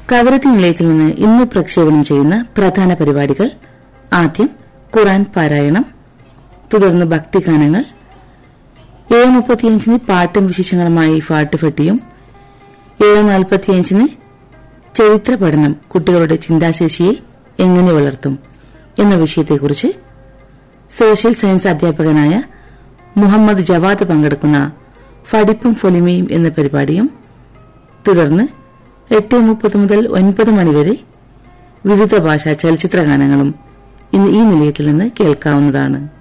കവരത്തി നിലയത്തിൽ നിന്ന് ഇന്ന് പ്രക്ഷേപണം ചെയ്യുന്ന പ്രധാന പരിപാടികൾ ആദ്യം ഖുറാൻ പാരായണം തുടർന്ന് ഭക്തിഗാനങ്ങൾ ഏഴ് മുപ്പത്തിയഞ്ചിന് പാട്ടും വിശേഷങ്ങളുമായി ഫാട്ടുഫെട്ടിയും ഏഴ് നാൽപ്പത്തിയഞ്ചിന് ചരിത്ര പഠനം കുട്ടികളുടെ ചിന്താശേഷിയെ എങ്ങനെ വളർത്തും എന്ന വിഷയത്തെക്കുറിച്ച് സോഷ്യൽ സയൻസ് അധ്യാപകനായ മുഹമ്മദ് ജവാദ് പങ്കെടുക്കുന്ന ഫടിപ്പും ഫൊലിമയും എന്ന പരിപാടിയും തുടർന്ന് എട്ട് മുപ്പത് മുതൽ ഒൻപത് മണിവരെ വിവിധ ഭാഷാ ചലച്ചിത്ര ഗാനങ്ങളും ഇന്ന് ഈ നിലയത്തിൽ നിന്ന് കേൾക്കാവുന്നതാണ്